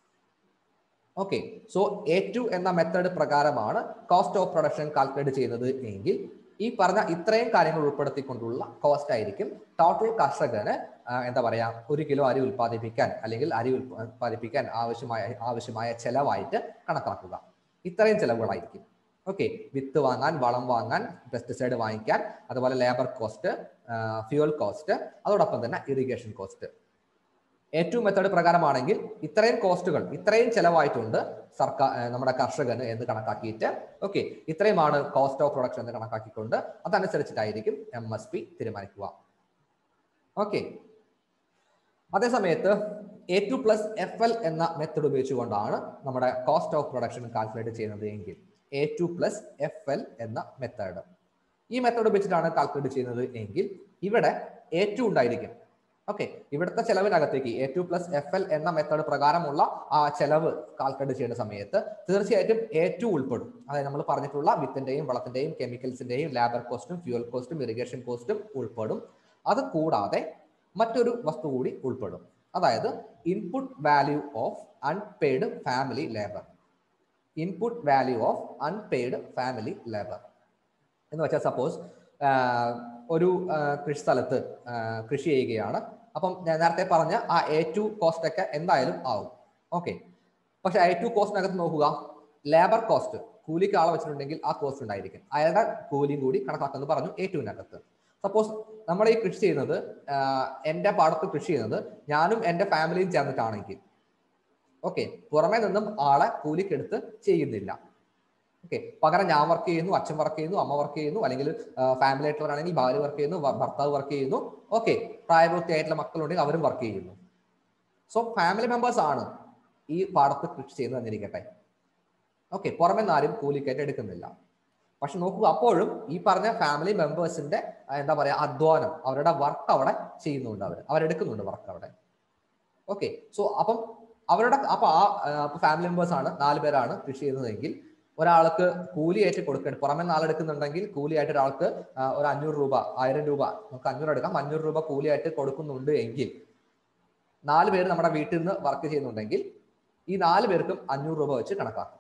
ഓക്കെ സോ എ ടു എന്ന മെത്തേഡ് പ്രകാരമാണ് കോസ്റ്റ് ഓഫ് പ്രൊഡക്ഷൻ കാൽക്കുലേറ്റ് ചെയ്യുന്നത് എങ്കിൽ ഈ പറഞ്ഞ ഇത്രയും കാര്യങ്ങൾ ഉൾപ്പെടുത്തിക്കൊണ്ടുള്ള കോസ്റ്റ് ആയിരിക്കും ടോട്ടൽ കർഷകന് എന്താ പറയാ ഒരു കിലോ അരി ഉൽപ്പാദിപ്പിക്കാൻ അല്ലെങ്കിൽ അരി ഉൽപ്പാദിപ്പിക്കാൻ ആവശ്യമായ ആവശ്യമായ ചെലവായിട്ട് കണക്കാക്കുക ഇത്രയും ചെലവുകളായിരിക്കും ഓക്കെ വിത്ത് വാങ്ങാൻ വളം വാങ്ങാൻ പെസ്റ്റിസൈഡ് വാങ്ങിക്കാൻ അതുപോലെ ലേബർ കോസ്റ്റ് ഫ്യൂൽ കോസ്റ്റ് അതോടൊപ്പം തന്നെ ഇറിഗേഷൻ കോസ്റ്റ് ഏറ്റവും മെത്തേഡ് പ്രകാരമാണെങ്കിൽ ഇത്രയും കോസ്റ്റുകൾ ഇത്രയും ചെലവായിട്ടുണ്ട് സർക്കാർ നമ്മുടെ കർഷകന് എന്ന് കണക്കാക്കിയിട്ട് ഓക്കെ ഇത്രയുമാണ് കോസ്റ്റ് ഓഫ് പ്രൊഡക്ഷൻ എന്ന് കണക്കാക്കിക്കൊണ്ട് അതനുസരിച്ചിട്ടായിരിക്കും എം എസ് പി തീരുമാനിക്കുക ഓക്കെ അതേസമയത്ത് A two plus F L എന്ന മെത്തഡ് ഉപയോഗിച്ചുകൊണ്ടാണ് നമ്മുടെ കോസ്റ്റ് ഓഫ് പ്രൊഡക്ഷൻ കാൽക്കുലേറ്റ് ചെയ്യുന്നത് എങ്കിൽ A two plus F L എന്ന മെത്തേഡ് ഈ മെത്തേഡ് ഉപയോഗിച്ചിട്ടാണ് കാൽക്കുലേറ്റ് ചെയ്യുന്നത് എങ്കിൽ ഇവിടെ എ ടു ഉണ്ടായിരിക്കും ഓക്കെ ഇവിടുത്തെ ചെലവിനകത്തേക്ക് A two plus F L എന്ന മെത്തേഡ് പ്രകാരമുള്ള ആ ചെലവ് കാൽക്കുലേറ്റ് ചെയ്യുന്ന സമയത്ത് തീർച്ചയായിട്ടും എ ടു ഉൾപ്പെടും അതായത് നമ്മൾ പറഞ്ഞിട്ടുള്ള വിത്തിന്റെയും വളത്തിന്റെയും കെമിക്കൽസിന്റെയും ലേബർ കോസ്റ്റും ഫ്യൂൽ കോസ്റ്റും ഇറിഗേഷൻ കോസ്റ്റും ഉൾപ്പെടും അത് കൂടാതെ മറ്റൊരു വസ്തു കൂടി ഉൾപ്പെടും അതായത് input value of unpaid family labour input value of unpaid family labour എന്ന് വെച്ചാൽ സപ്പോസ് ഒരു കൃഷി സ്ഥലത്ത് കൃഷി ചെയ്യുകയാണ് അപ്പം ഞാൻ നേരത്തെ പറഞ്ഞ ആ എ ടു കോസ്റ്റ് ഒക്കെ എന്തായാലും ആവും ഓക്കെ പക്ഷെ എ ടു കോസ്റ്റിനകത്ത് നോക്കുക ലേബർ കോസ്റ്റ് കൂലിക്ക് ആളെ വെച്ചിട്ടുണ്ടെങ്കിൽ ആ കോസ്റ്റ് ഉണ്ടായിരിക്കും അയാളുടെ കൂലിയും കൂടി കണക്കാക്കുന്നത് പറഞ്ഞു എ ടുവിനകത്ത് സപ്പോസ് നമ്മൾ ഈ കൃഷി ചെയ്യുന്നത് എൻ്റെ പാടത്ത് കൃഷി ചെയ്യുന്നത് ഞാനും എൻ്റെ ഫാമിലിയും ചേർന്നിട്ടാണെങ്കിൽ ഓക്കെ പുറമേ നിന്നും ആളെ കൂലിക്കെടുത്ത് ചെയ്യുന്നില്ല ഓക്കെ പകരം ഞാൻ വർക്ക് ചെയ്യുന്നു അച്ഛൻ വർക്ക് ചെയ്യുന്നു അമ്മ വർക്ക് ചെയ്യുന്നു അല്ലെങ്കിൽ ഫാമിലി ആയിട്ടുള്ളവരാണെങ്കിൽ ഭാര്യ വർക്ക് ചെയ്യുന്നു ഭർത്താവ് വർക്ക് ചെയ്യുന്നു ഓക്കെ പ്രായപൂർത്തിയായിട്ടുള്ള മക്കളുണ്ടെങ്കിൽ അവരും വർക്ക് ചെയ്യുന്നു സോ ഫാമിലി മെമ്പേഴ്സ് ആണ് ഈ പാടത്ത് കൃഷി ചെയ്യുന്നത് എന്നിരിക്കട്ടെ ഓക്കെ പുറമെ നിന്ന് ആരും കൂലിക്കായിട്ട് എടുക്കുന്നില്ല പക്ഷെ നോക്കുക അപ്പോഴും ഈ പറഞ്ഞ ഫാമിലി മെമ്പേഴ്സിന്റെ എന്താ പറയാ അധ്വാനം അവരുടെ വർക്ക് അവിടെ ചെയ്യുന്നുണ്ട് അവർ അവരെടുക്കുന്നുണ്ട് വർക്ക് അവിടെ ഓക്കെ സോ അപ്പം അവരുടെ അപ്പൊ ആ ഫാമിലി മെമ്പേഴ്സ് ആണ് നാല് പേരാണ് കൃഷി ചെയ്യുന്നതെങ്കിൽ ഒരാൾക്ക് കൂലിയായിട്ട് കൊടുക്കണം പുറമെ നാളെടുക്കുന്നുണ്ടെങ്കിൽ കൂലിയായിട്ട് ഒരാൾക്ക് ഒരു അഞ്ഞൂറ് രൂപ ആയിരം രൂപ നമുക്ക് അഞ്ഞൂറ് എടുക്കാം അഞ്ഞൂറ് രൂപ കൂലിയായിട്ട് കൊടുക്കുന്നുണ്ട് എങ്കിൽ നാല് പേര് നമ്മുടെ വീട്ടിൽ നിന്ന് വർക്ക് ചെയ്യുന്നുണ്ടെങ്കിൽ ഈ നാല് പേർക്കും അഞ്ഞൂറ് രൂപ വെച്ച് കണക്കാക്കും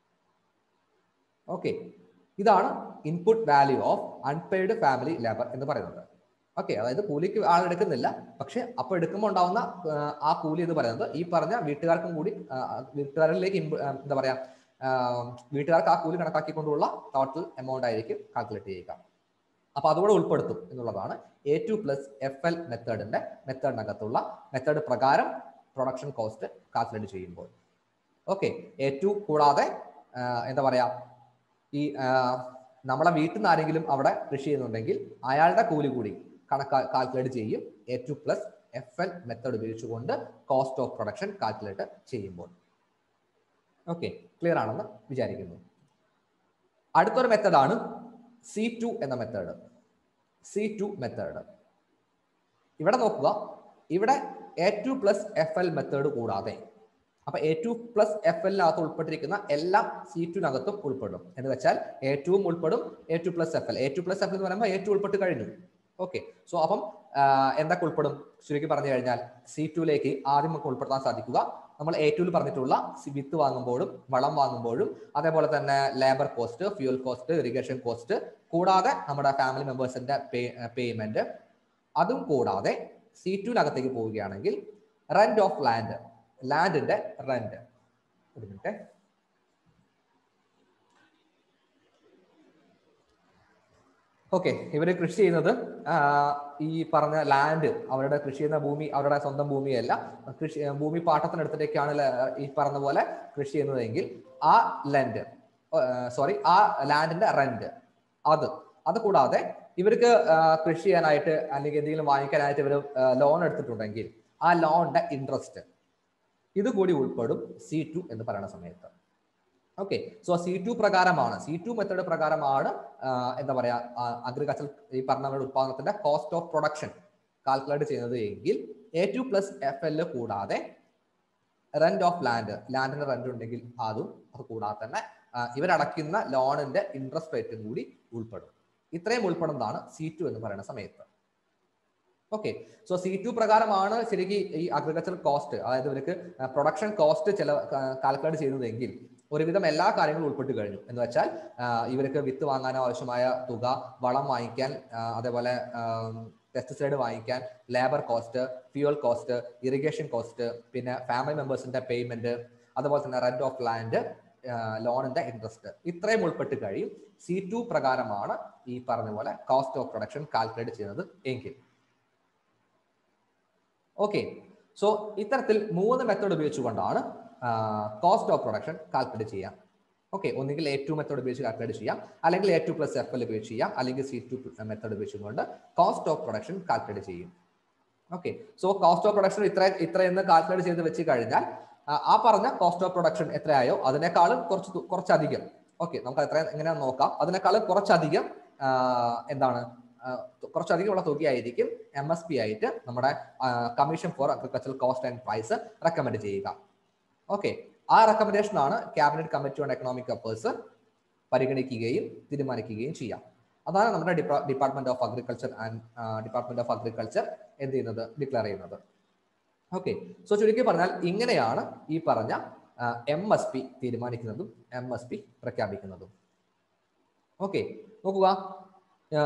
ഓക്കെ ഇതാണ് input value of unpaid family labour എന്ന് പറയുന്നത് ഓക്കെ അതായത് കൂലിക്ക് ആളെടുക്കുന്നില്ല പക്ഷെ അപ്പോൾ എടുക്കുമ്പോൾ ഉണ്ടാവുന്ന ആ കൂലി എന്ന് പറയുന്നത് ഈ പറഞ്ഞ വീട്ടുകാർക്കും കൂടി വീട്ടുകാരിലേക്ക് എന്താ പറയാ വീട്ടുകാർക്ക് ആ കൂലി കണക്കാക്കിക്കൊണ്ടുള്ള ടോട്ടൽ എമൗണ്ട് ആയിരിക്കും കാൽക്കുലേറ്റ് ചെയ്യുക അപ്പൊ അതുകൂടെ ഉൾപ്പെടുത്തും എന്നുള്ളതാണ് A two plus F L മെത്തേഡിന്റെ മെത്തേഡിനകത്തുള്ള മെത്തേഡ് പ്രകാരം പ്രൊഡക്ഷൻ കോസ്റ്റ് കാൽക്കുലേറ്റ് ചെയ്യുമ്പോൾ ഓക്കെ എ ടു കൂടാതെ എന്താ പറയാ ഈ നമ്മളെ വീട്ടിൽ നിന്ന് ആരെങ്കിലും അവിടെ കൃഷി ചെയ്യുന്നുണ്ടെങ്കിൽ അയാളുടെ കൂലി കൂടി കണക്കാ കാൽക്കുലേറ്റ് ചെയ്യും A two plus F L method ഉപയോഗിച്ചുകൊണ്ട് കോസ്റ്റ് ഓഫ് പ്രൊഡക്ഷൻ കാൽക്കുലേറ്റ് ചെയ്യുമ്പോൾ ഓക്കെ ക്ലിയർ ആണെന്ന് വിചാരിക്കുന്നു അടുത്തൊരു മെത്തഡാണ് സി ടു എന്ന മെത്തേഡ് സി ടു മെത്തേഡ് ഇവിടെ നോക്കുക ഇവിടെ A two plus F L method കൂടാതെ അപ്പൊ എ ടു പ്ലസ് എഫ് എല്ലിനകത്ത് ഉൾപ്പെട്ടിരിക്കുന്ന എല്ലാം സി ടുവിനകത്തും ഉൾപ്പെടും എന്ന് വെച്ചാൽ എ ടുവും ഉൾപ്പെടും A two plus F L A two plus F എന്ന് പറയുമ്പോൾ എ ടു ഉൾപ്പെട്ട് കഴിഞ്ഞു ഓക്കെ സോ അപ്പം ആ, എന്തൊക്കെ ഉൾപ്പെടും ചുരുക്കി പറഞ്ഞു കഴിഞ്ഞാൽ സി ടുവിലേക്ക് ആദ്യം നമുക്ക് ഉൾപ്പെടുത്താൻ സാധിക്കുക നമ്മൾ എ ടുവിൽ പറഞ്ഞിട്ടുള്ള സി- വിത്ത് വാങ്ങുമ്പോഴും വളം വാങ്ങുമ്പോഴും അതേപോലെ തന്നെ labour cost fuel cost irrigation cost കൂടാതെ നമ്മുടെ ഫാമിലി മെമ്പേഴ്സിന്റെ പേയ്മെന്റ് അതും കൂടാതെ സി ടുവിനകത്തേക്ക് പോവുകയാണെങ്കിൽ റെന്റ് ഓഫ് ലാൻഡ് ലാൻഡിന്റെ റെന്റ് ഒരു മിനിറ്റ് ഓക്കെ ഇവര് കൃഷി ചെയ്യുന്നത് ആ, ഈ പറഞ്ഞ ലാൻഡ് അവരുടെ കൃഷി ചെയ്യുന്ന ഭൂമി അവരുടെ സ്വന്തം ഭൂമിയല്ല കൃഷി ഭൂമി പാട്ടത്തിനെടുത്തിട്ടേക്കാണ് ല- ഈ പറഞ്ഞ പോലെ കൃഷി ചെയ്യുന്നതെങ്കിൽ ആ ലെൻഡ് സോറി ആ ലാൻഡിന്റെ റെന്റ് അത് അത് കൂടാതെ ഇവർക്ക് ആ, കൃഷി ചെയ്യാനായിട്ട് അല്ലെങ്കിൽ എന്തെങ്കിലും വാങ്ങിക്കാനായിട്ട് ഇവർ ലോൺ എടുത്തിട്ടുണ്ടെങ്കിൽ ആ ലോണിന്റെ ഇൻട്രസ്റ്റ് ഇത് കൂടി ഉൾപ്പെടും സി ടു എന്ന് പറയുന്ന സമയത്ത് ഓക്കെ സോ സി ടു പ്രകാരമാണ് സി ടു മെത്തേഡ് പ്രകാരമാണ് ആ, എന്താ പറയാ അഗ്രികൾച്ചർ ഈ പറഞ്ഞ പോലെ ഉത്പാദനത്തിന്റെ കോസ്റ്റ് ഓഫ് പ്രൊഡക്ഷൻ കാൽക്കുലേറ്റ് ചെയ്യുന്നത് എങ്കിൽ A two plus F L കൂടാതെ റെന്റ് ഓഫ് ലാൻഡ് ലാൻഡിന്റെ റെന്റ് ഉണ്ടെങ്കിൽ അതും അത് കൂടാതെ തന്നെ ആ, ഇവരടയ്ക്കുന്ന ലോണിന്റെ ഇൻട്രസ്റ്റ് റേറ്റും കൂടി ഉൾപ്പെടും ഇത്രയും ഉൾപ്പെടുന്നതാണ് സി ടു എന്ന് പറയുന്ന സമയത്ത് ഓക്കെ സോ സി ടു പ്രകാരമാണ് ശരിക്കും ഈ അഗ്രികൾച്ചർ കോസ്റ്റ് അതായത് ഇവർക്ക് പ്രൊഡക്ഷൻ കോസ്റ്റ് ചില കാൽക്കുലേറ്റ് ചെയ്യുന്നതെങ്കിൽ ഒരുവിധം എല്ലാ കാര്യങ്ങളും ഉൾപ്പെട്ട് കഴിഞ്ഞു എന്ന് വെച്ചാൽ ആ, ഇവർക്ക് വിത്ത് വാങ്ങാൻ ആവശ്യമായ തുക വളം വാങ്ങിക്കാൻ ആ, അതേപോലെ പെസ്റ്റിസൈഡ് വാങ്ങിക്കാൻ labour cost fuel cost irrigation cost പിന്നെ ഫാമിലി മെമ്പേഴ്സിന്റെ പേയ്മെന്റ് അതുപോലെ തന്നെ റെന്റ് ഓഫ് ലാൻഡ് ലോണിന്റെ ഇൻട്രസ്റ്റ് ഇത്രയും ഉൾപ്പെട്ട് കഴിയും സി ടു പ്രകാരമാണ് ഈ പറഞ്ഞ പോലെ കോസ്റ്റ് ഓഫ് പ്രൊഡക്ഷൻ കാൽക്കുലേറ്റ് ചെയ്യുന്നത് എങ്കിൽ ഓക്കെ സോ ഇത്തരത്തിൽ മൂന്ന് മെത്തേഡ് ഉപയോഗിച്ചുകൊണ്ടാണ് കോസ്റ്റ് ഓഫ് പ്രൊഡക്ഷൻ കാൽക്കുലേറ്റ് ചെയ്യാം ഓക്കെ ഒന്നുകിൽ എ ടു മെത്തേഡ് ഉപയോഗിച്ച് കാൽക്കുലേറ്റ് ചെയ്യാം അല്ലെങ്കിൽ A two plus F L ഉപയോഗിച്ച് ചെയ്യാം അല്ലെങ്കിൽ സി ടു മെത്തേഡ് ഉപയോഗിച്ചുകൊണ്ട് കോസ്റ്റ് ഓഫ് പ്രൊഡക്ഷൻ കാൽക്കുലേറ്റ് ചെയ്യും okay so cost of production ഇത്ര ഇത്രയെന്ന് കാൽക്കുലേറ്റ് ചെയ്ത് വെച്ച് കഴിഞ്ഞാൽ ആ, ആ പറഞ്ഞ കോസ്റ്റ് ഓഫ് പ്രൊഡക്ഷൻ എത്രയായോ അതിനേക്കാളും കുറച്ച് തു- കുറച്ചധികം ഓക്കെ നമുക്ക് എത്ര എങ്ങനെയാണെന്ന് നോക്കാം അതിനേക്കാളും കുറച്ചധികം ആ, എന്താണ് ആ, കുറച്ചധികമുള്ള തുകയായിരിക്കും എം എസ് പി ആയിട്ട് നമ്മുടെ commission for agricultural cost and price recommend ചെയ്യുക ഓക്കെ ആ റെക്കമെൻഡേഷൻ ആണ് cabinet committee on economic affairs പരിഗണിക്കുകയും തീരുമാനിക്കുകയും ചെയ്യാം അതാണ് നമ്മുടെ department of agriculture and department of agriculture എന്ത് ചെയ്യുന്നത് ഡിക്ലെയർ ചെയ്യുന്നത് ഓക്കെ സോ ചുരുക്കി പറഞ്ഞാൽ ഇങ്ങനെയാണ് ഈ പറഞ്ഞ എം എസ് പി തീരുമാനിക്കുന്നതും എം എസ് പി പ്രഖ്യാപിക്കുന്നതും ഓക്കെ നോക്കുക ആ,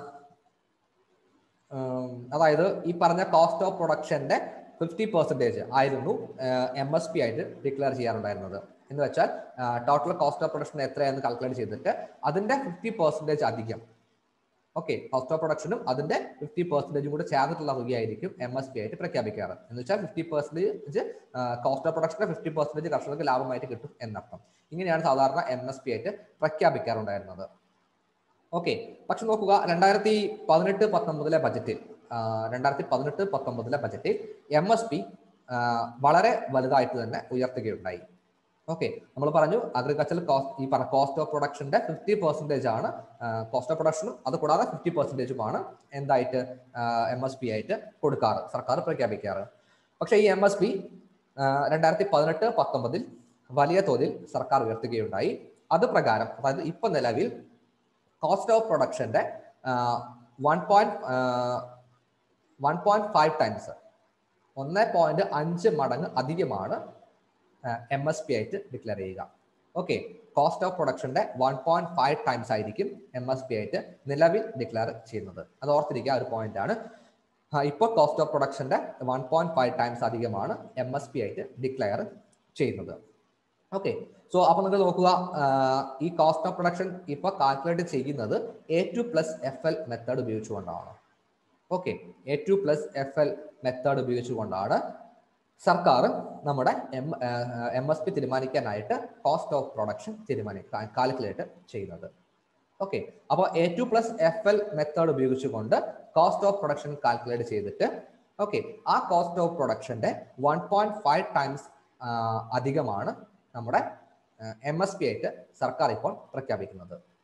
ഉം, അതായത് ഈ പറഞ്ഞ കോസ്റ്റ് ഓഫ് പ്രൊഡക്ഷന്റെ ഫിഫ്റ്റി പെർസെൻറ്റേജ് ആയിരുന്നു എം എസ് പി ആയിട്ട് ഡിക്ലെയർ ചെയ്യാറുണ്ടായിരുന്നത് എന്ന് വെച്ചാൽ ടോട്ടൽ കോസ്റ്റ് ഓഫ് പ്രൊഡക്ഷൻ എത്രയാണെന്ന് കാൽക്കുലേറ്റ് ചെയ്തിട്ട് അതിന്റെ ഫിഫ്റ്റി പെർസെൻറ്റേജ് അധികം ഓക്കെ കോസ്റ്റ് ഓഫ് പ്രൊഡക്ഷനും അതിന്റെ ഫിഫ്റ്റി പെർസെൻറ്റേജും കൂടെ ചേർന്നിട്ടുള്ള തുകയായിരിക്കും എം എസ് പി ആയിട്ട് പ്രഖ്യാപിക്കാറ് എന്ന് വെച്ചാൽ ഫിഫ്റ്റി പെർസെൻറ്റേജ് കോസ്റ്റ് ഓഫ് പ്രൊഡക്ഷന്റെ ഫിഫ്റ്റി പെർസെൻറ്റേജ് കർഷകർക്ക് ലാഭമായിട്ട് കിട്ടും എന്നർത്ഥം ഇങ്ങനെയാണ് സാധാരണ എം എസ് പി ആയിട്ട് പ്രഖ്യാപിക്കാറുണ്ടായിരുന്നത് ഓക്കെ പക്ഷെ നോക്കുക രണ്ടായിരത്തി പതിനെട്ട് പത്തൊമ്പതിലെ ബജറ്റിൽ രണ്ടായിരത്തി പതിനെട്ട് പത്തൊമ്പതിലെ ബജറ്റിൽ എം എസ് പി വളരെ വലുതായിട്ട് തന്നെ ഉയർത്തുകയുണ്ടായി ഓക്കെ നമ്മൾ പറഞ്ഞു അഗ്രികൾച്ചറൽ കോസ്റ്റ് ഈ പറഞ്ഞ കോസ്റ്റ് ഓഫ് പ്രൊഡക്ഷന്റെ ഫിഫ്റ്റി പെർസെൻറ്റേജ് ആണ് കോസ്റ്റ് ഓഫ് പ്രൊഡക്ഷനും അത് കൂടാതെ ഫിഫ്റ്റി പെർസെൻറ്റേജുമാണ് എന്തായിട്ട് എം എസ് പി ആയിട്ട് കൊടുക്കാറ് സർക്കാർ പ്രഖ്യാപിക്കാറ് പക്ഷേ ഈ എം എസ് പി രണ്ടായിരത്തി പതിനെട്ട് പത്തൊമ്പതിൽ വലിയ തോതിൽ സർക്കാർ ഉയർത്തുകയുണ്ടായി അത് പ്രകാരം അതായത് ഇപ്പൊ നിലവിൽ കോസ്റ്റ് ഓഫ് പ്രൊഡക്ഷന്റെ one point one point five times ഒന്ന് പോയിന്റ് അഞ്ച് മടങ്ങ് അധികമാണ് എം എസ് പി ആയിട്ട് ഡിക്ലെയർ ചെയ്യുക ഓക്കെ കോസ്റ്റ് ഓഫ് പ്രൊഡക്ഷന്റെ വൺ പോയിന്റ് ഫൈവ് ടൈംസ് ആയിരിക്കും എം എസ് പി ആയിട്ട് നിലവിൽ ഡിക്ലെയർ ചെയ്യുന്നത് അത് ഓർത്തിരിക്കുക ആ ഒരു പോയിന്റ് ആണ് ആ, ഇപ്പോൾ കോസ്റ്റ് ഓഫ് പ്രൊഡക്ഷന്റെ വൺ പോയിന്റ് ഫൈവ് ടൈംസ് അധികമാണ് എം എസ് പി ആയിട്ട് ഡിക്ലെയർ ചെയ്യുന്നത് ഓക്കെ സോ അപ്പൊ നിങ്ങൾ നോക്കുക ആ, ഈ കോസ്റ്റ് ഓഫ് പ്രൊഡക്ഷൻ ഇപ്പൊ കാൽക്കുലേറ്റ് ചെയ്യുന്നത് A two plus F L method ഉപയോഗിച്ചുകൊണ്ടാണ് okay A two plus F L method ഉപയോഗിച്ചുകൊണ്ടാണ് സർക്കാർ നമ്മുടെ എം എം എസ് പി തീരുമാനിക്കാനായിട്ട് കോസ്റ്റ് ഓഫ് പ്രൊഡക്ഷൻ തീരുമാനിക്കാൻ കാൽക്കുലേറ്റ് ചെയ്യുന്നത് ഓക്കെ അപ്പോൾ A two plus F L method ഉപയോഗിച്ചുകൊണ്ട് കോസ്റ്റ് ഓഫ് പ്രൊഡക്ഷൻ കാൽക്കുലേറ്റ് ചെയ്തിട്ട് ഓക്കെ ആ കോസ്റ്റ് ഓഫ് പ്രൊഡക്ഷന്റെ വൺ പോയിന്റ് ഫൈവ് ടൈംസ് അധികമാണ് നമ്മുടെ എം എസ് പി ആയിട്ട് സർക്കാർ ഇപ്പോൾ പ്രഖ്യാപിക്കുന്നത്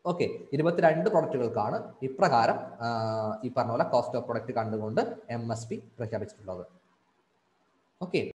ഓക്കെ ഇരുപത്തിരണ്ട് പ്രൊഡക്റ്റുകൾക്കാണ് ഇപ്രകാരം ആ, ഈ പറഞ്ഞ പോലെ കോസ്റ്റ് ഓഫ് പ്രൊഡക്റ്റ് കണ്ടുകൊണ്ട് എം എസ് പി പ്രഖ്യാപിച്ചിട്ടുള്ളത് ഓക്കെ